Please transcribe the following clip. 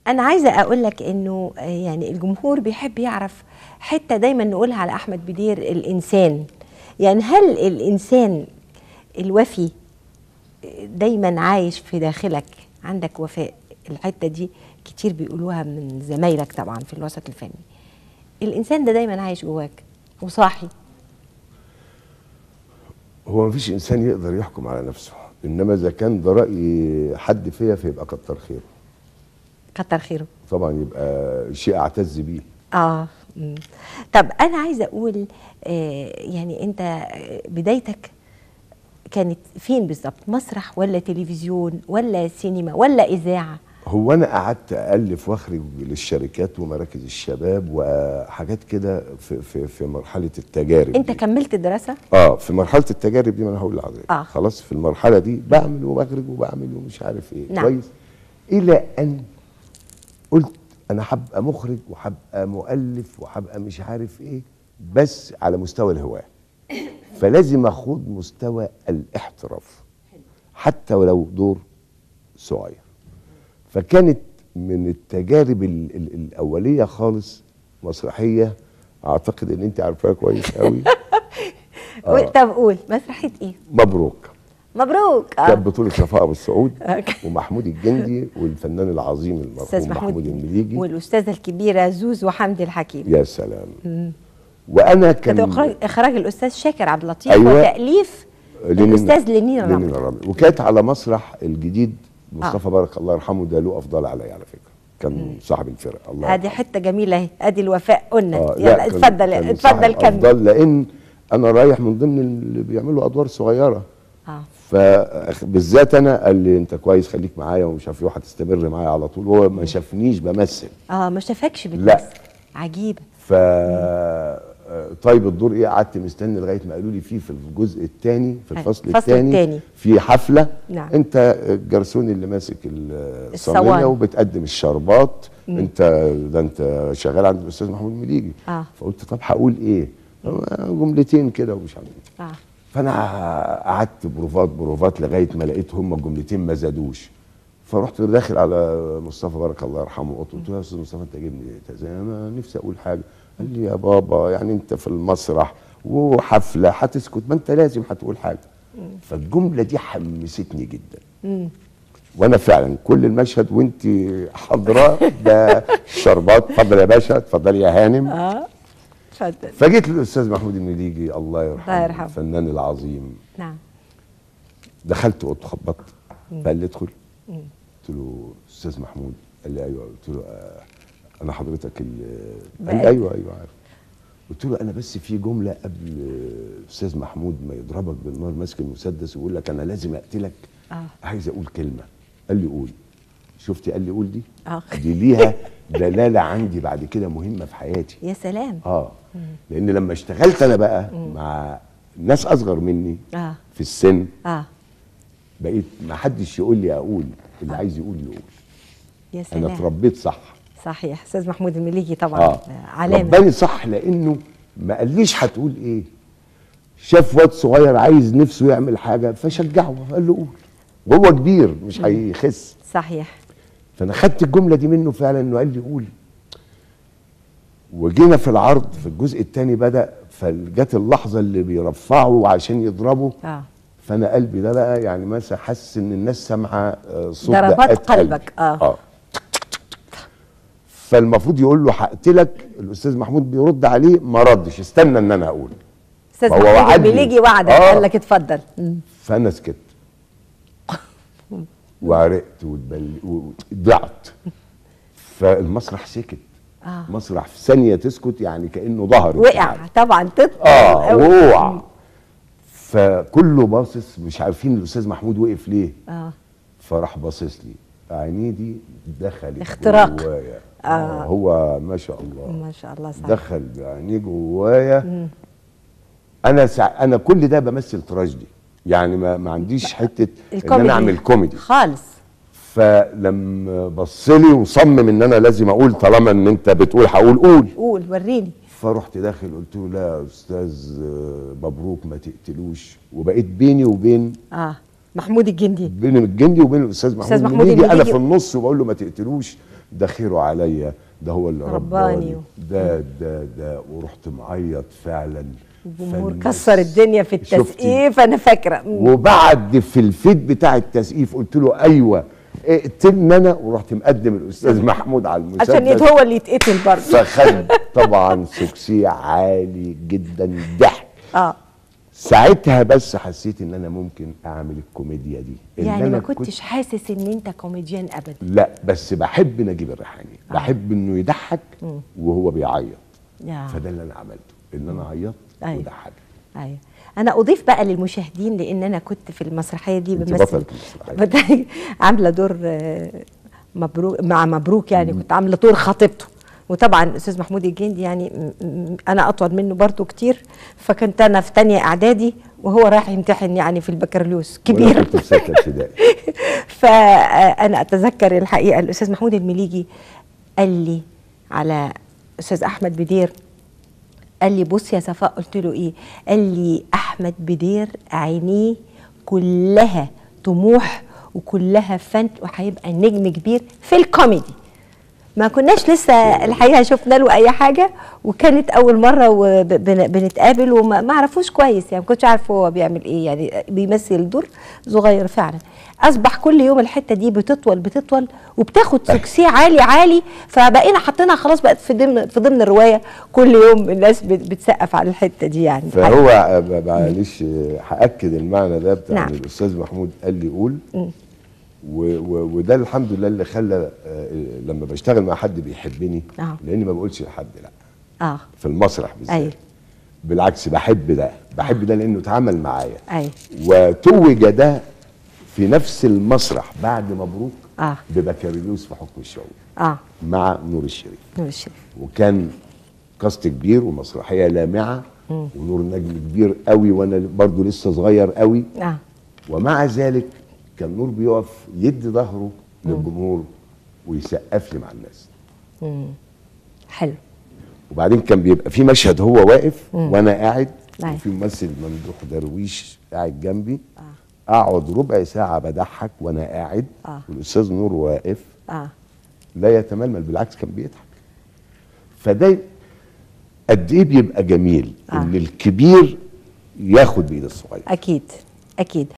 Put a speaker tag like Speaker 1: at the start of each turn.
Speaker 1: انا عايزه اقول لك انه آه، يعني الجمهور بيحب يعرف حته دايما نقولها على احمد بدير الانسان يعني هل الانسان الوفي دايما عايش في داخلك عندك وفاء الحته دي كتير بيقولوها من زمايلك طبعا في الوسط الفني الانسان ده دايما عايش جواك وصاحي
Speaker 2: هو مفيش انسان يقدر يحكم على نفسه انما اذا كان ده راي حد فيا فيبقى كتر خيره
Speaker 1: كتر خيره
Speaker 2: طبعا يبقى شيء اعتز بيه
Speaker 1: اه مم. طب انا عايزه اقول آه يعني انت آه، بدايتك كانت فين بالظبط مسرح ولا تلفزيون ولا سينما ولا اذاعه
Speaker 2: هو انا قعدت الف واخرج للشركات ومراكز الشباب وحاجات كده في في في مرحله التجارب
Speaker 1: انت
Speaker 2: دي.
Speaker 1: كملت الدراسه
Speaker 2: اه في مرحله التجارب دي ما انا هقول لحضرتك
Speaker 1: آه.
Speaker 2: خلاص في المرحله دي بعمل وبخرج وبعمل ومش عارف ايه
Speaker 1: نعم.
Speaker 2: كويس الى ان قلت انا هبقى مخرج وهبقى مؤلف وهبقى مش عارف ايه بس على مستوى الهواه فلازم اخوض مستوى الاحتراف حتى ولو دور صغير فكانت من التجارب ال ال الاوليه خالص مسرحيه اعتقد ان انت عارفاها كويس قوي
Speaker 1: آه. طب قول مسرحيه ايه
Speaker 2: مبروك
Speaker 1: مبروك
Speaker 2: كانت بطولة صفاء أبو السعود
Speaker 1: آه.
Speaker 2: ومحمود الجندي والفنان العظيم
Speaker 1: استاذ
Speaker 2: المرحوم
Speaker 1: محمود
Speaker 2: محمود المليجي
Speaker 1: والاستاذه الكبيره زوزو حمدي الحكيم
Speaker 2: يا سلام وأنا
Speaker 1: كان
Speaker 2: كان
Speaker 1: اخراج اخراج الاستاذ شاكر عبد اللطيف
Speaker 2: أيوة.
Speaker 1: وتاليف الاستاذ لينين
Speaker 2: لينين
Speaker 1: رمزي
Speaker 2: الرملي وكانت على مسرح الجديد مصطفى بارك الله يرحمه ده له أفضل علي على فكرة كان صاحب الفرقة الله
Speaker 1: ادي حته جميله اهي ادي الوفاء قلنا
Speaker 2: آه، لا،
Speaker 1: يلا
Speaker 2: كان-
Speaker 1: اتفضل
Speaker 2: كان
Speaker 1: اتفضل
Speaker 2: صاحب
Speaker 1: كمل
Speaker 2: أفضل لأن أنا رايح من ضمن اللي بيعملوا أدوار صغيرة
Speaker 1: اه
Speaker 2: فبالذات أنا قال لي أنت كويس خليك معايا ومش عارف إيه وهتستمر معايا على طول وهو ما شافنيش بمثل
Speaker 1: اه ما شافكش
Speaker 2: لا.
Speaker 1: بالمثل عجيبه
Speaker 2: ف طيب الدور ايه قعدت مستني لغايه ما قالوا لي فيه في الجزء الثاني في
Speaker 1: حلو.
Speaker 2: الفصل
Speaker 1: الفصل
Speaker 2: الثاني
Speaker 1: التاني.
Speaker 2: في حفله
Speaker 1: نعم.
Speaker 2: انت الجرسون اللي ماسك ال-
Speaker 1: الصواني.
Speaker 2: الصينيه وبتقدم الشربات انت ده انت شغال عند الاستاذ محمود مليجي
Speaker 1: آه.
Speaker 2: فقلت طب هقول ايه جملتين كده ومش عارف إيه.
Speaker 1: اه
Speaker 2: فانا قعدت بروفات بروفات لغايه ما لقيت هم الجملتين ما زادوش فرحت داخل على مصطفى بارك الله يرحمه قلت له يا استاذ مصطفى انت جايبني ليه؟ زي انا نفسي اقول حاجه قال لي يا بابا يعني انت في المسرح وحفله هتسكت ما انت لازم هتقول حاجه فالجمله دي حمستني جدا وانا فعلا كل المشهد وانت حاضره ده الشربات اتفضل يا باشا اتفضل يا هانم
Speaker 1: اه اتفضل
Speaker 2: فجيت للاستاذ محمود المليجي الله يرحمه
Speaker 1: الله يرحمه.
Speaker 2: الفنان العظيم
Speaker 1: نعم
Speaker 2: دخلت اوضه خبطت فقال لي ادخل قلت له استاذ محمود قال لي ايوه قلت له آه انا حضرتك ال- قال لي
Speaker 1: بقى-
Speaker 2: ايوه ايوه عارف قلت له انا بس في جمله قبل آه، استاذ محمود ما يضربك بالنار ماسك المسدس ويقول لك انا لازم اقتلك
Speaker 1: آه.
Speaker 2: عايز اقول كلمه قال لي قول شفتي قال لي قول دي
Speaker 1: آه.
Speaker 2: دي ليها دلاله عندي بعد كده مهمه في حياتي
Speaker 1: يا سلام
Speaker 2: اه لان لما اشتغلت انا بقى مع ناس اصغر مني
Speaker 1: اه
Speaker 2: في السن
Speaker 1: اه
Speaker 2: بقيت ما حدش يقول لي اقول اللي عايز يقول يقول
Speaker 1: يا
Speaker 2: انا
Speaker 1: سلام
Speaker 2: اتربيت صح
Speaker 1: صحيح استاذ محمود المليجي طبعا
Speaker 2: اه
Speaker 1: علامه
Speaker 2: رباني صح لانه ما قاليش هتقول ايه شاف واد صغير عايز نفسه يعمل حاجه فشجعه قال له قول وهو كبير مش هيخس
Speaker 1: صحيح
Speaker 2: فانا خدت الجمله دي منه فعلا انه قال لي قول وجينا في العرض في الجزء الثاني بدا فجت اللحظه اللي بيرفعه عشان يضربه
Speaker 1: اه
Speaker 2: فانا قلبي ده بقى يعني مثلا حاسس ان الناس سامعه آه، صوت
Speaker 1: ضربات
Speaker 2: دقات قلبي.
Speaker 1: قلبك، آه.
Speaker 2: اه فالمفروض يقول له هقتلك الاستاذ محمود بيرد عليه ما ردش استنى ان انا اقول
Speaker 1: استاذ
Speaker 2: ما هو
Speaker 1: محمود
Speaker 2: وعدني.
Speaker 1: المليجي وعدك
Speaker 2: آه.
Speaker 1: قال لك اتفضل مم.
Speaker 2: فانا سكت وعرقت واتبل وضعت فالمسرح سكت
Speaker 1: آه.
Speaker 2: مسرح في ثانيه تسكت يعني كانه ظهر
Speaker 1: وقع طبعا تطلع
Speaker 2: اه وقع فكله باصص مش عارفين الاستاذ محمود وقف ليه
Speaker 1: اه
Speaker 2: فراح باصص لي عينيه دي دخلت
Speaker 1: اختراق.
Speaker 2: جوايا
Speaker 1: آه.
Speaker 2: آه. هو ما شاء الله
Speaker 1: ما شاء الله صح
Speaker 2: دخل بعينيه جوايا انا سع... انا كل ده بمثل تراجيدي يعني ما, ما عنديش حته ان
Speaker 1: الكوميدي.
Speaker 2: انا اعمل كوميدي
Speaker 1: خالص
Speaker 2: فلما بص لي وصمم ان انا لازم اقول طالما ان انت بتقول هقول قول
Speaker 1: قول وريني
Speaker 2: فرحت داخل قلت له لا يا استاذ آه، مبروك ما تقتلوش وبقيت بيني وبين
Speaker 1: اه محمود الجندي
Speaker 2: بين الجندي وبين الاستاذ محمود,
Speaker 1: أستاذ محمود
Speaker 2: المليجي انا
Speaker 1: المليجي.
Speaker 2: في النص وبقول له ما تقتلوش ده خيره عليا ده هو اللي
Speaker 1: رباني.
Speaker 2: رباني ده ده ده ورحت معيط فعلا
Speaker 1: الجمهور
Speaker 2: فالناس-
Speaker 1: كسر الدنيا في
Speaker 2: شفتي؟
Speaker 1: التسقيف انا فاكره
Speaker 2: وبعد في الفيت بتاع التسقيف قلت له ايوه اقتلني انا ورحت مقدم الاستاذ محمود على المسدس
Speaker 1: عشان يت- هو اللي يتقتل برضه
Speaker 2: فخد طبعا سكسي عالي جدا ضحك
Speaker 1: اه
Speaker 2: ساعتها بس حسيت ان انا ممكن اعمل الكوميديا دي إن
Speaker 1: يعني
Speaker 2: أنا
Speaker 1: ما
Speaker 2: كنت-
Speaker 1: كنتش حاسس ان انت كوميديان ابدا
Speaker 2: لا بس بحب نجيب الريحاني
Speaker 1: آه.
Speaker 2: بحب انه يضحك وهو بيعيط
Speaker 1: يا.
Speaker 2: فده اللي انا عملته ان انا عيطت
Speaker 1: أيوة.
Speaker 2: وضحكت
Speaker 1: ايوه انا اضيف بقى للمشاهدين لان انا كنت في المسرحيه دي
Speaker 2: أنت
Speaker 1: بمثل
Speaker 2: بطلة المسرحية.
Speaker 1: بت- عامله دور آه، مبروك مع مبروك يعني كنت عامله دور خطيبته وطبعا الاستاذ محمود الجندي يعني م- م- انا اطول منه برضه كتير فكنت انا في تانية اعدادي وهو رايح يمتحن يعني في البكالوريوس
Speaker 2: وأنا
Speaker 1: كبير
Speaker 2: كنت في سته ابتدائي
Speaker 1: فانا اتذكر الحقيقه الاستاذ محمود المليجي قال لي على استاذ احمد بدير قال لي بص يا صفاء قلت له ايه قال لي احمد بدير عينيه كلها طموح وكلها فن وهيبقى نجم كبير في الكوميدي ما كناش لسه الحقيقه شفنا له اي حاجه وكانت اول مره وبنتقابل وما ما اعرفوش كويس يعني ما كنتش عارف هو بيعمل ايه يعني بيمثل دور صغير فعلا اصبح كل يوم الحته دي بتطول بتطول وبتاخد سكسي عالي عالي فبقينا حاطينها خلاص بقت في ضمن في ضمن الروايه كل يوم الناس بت- بتسقف على الحته دي يعني
Speaker 2: فهو آه، معلش آه، هاكد المعنى ده بتاع
Speaker 1: نعم.
Speaker 2: نعم. الاستاذ محمود قال لي قول و و وده الحمد لله اللي خلى آه، لما بشتغل مع حد بيحبني
Speaker 1: آه.
Speaker 2: لاني ما بقولش لحد لا
Speaker 1: اه
Speaker 2: في المسرح بالذات
Speaker 1: أيوة.
Speaker 2: بالعكس بحب ده بحب ده لانه اتعامل معايا
Speaker 1: ايوه
Speaker 2: وتوج ده في نفس المسرح بعد مبروك
Speaker 1: آه.
Speaker 2: ببكالوريوس في حكم الشعوب
Speaker 1: اه
Speaker 2: مع نور الشريف
Speaker 1: نور الشريف
Speaker 2: وكان كاست كبير ومسرحيه لامعه ونور نجم كبير قوي وانا برضو لسه صغير قوي
Speaker 1: اه
Speaker 2: ومع ذلك كان نور بيقف يدي ظهره للجمهور ويسقف لي مع الناس
Speaker 1: حلو
Speaker 2: وبعدين كان بيبقى في مشهد هو واقف وانا قاعد
Speaker 1: أيوة.
Speaker 2: وفي ممثل ممدوح درويش قاعد جنبي اقعد ربع ساعه بضحك وانا قاعد
Speaker 1: آه.
Speaker 2: والاستاذ نور واقف
Speaker 1: اه
Speaker 2: لا يتململ بالعكس كان بيضحك فده قد ايه بيبقى جميل
Speaker 1: آه.
Speaker 2: ان الكبير ياخد بايد الصغير
Speaker 1: اكيد اكيد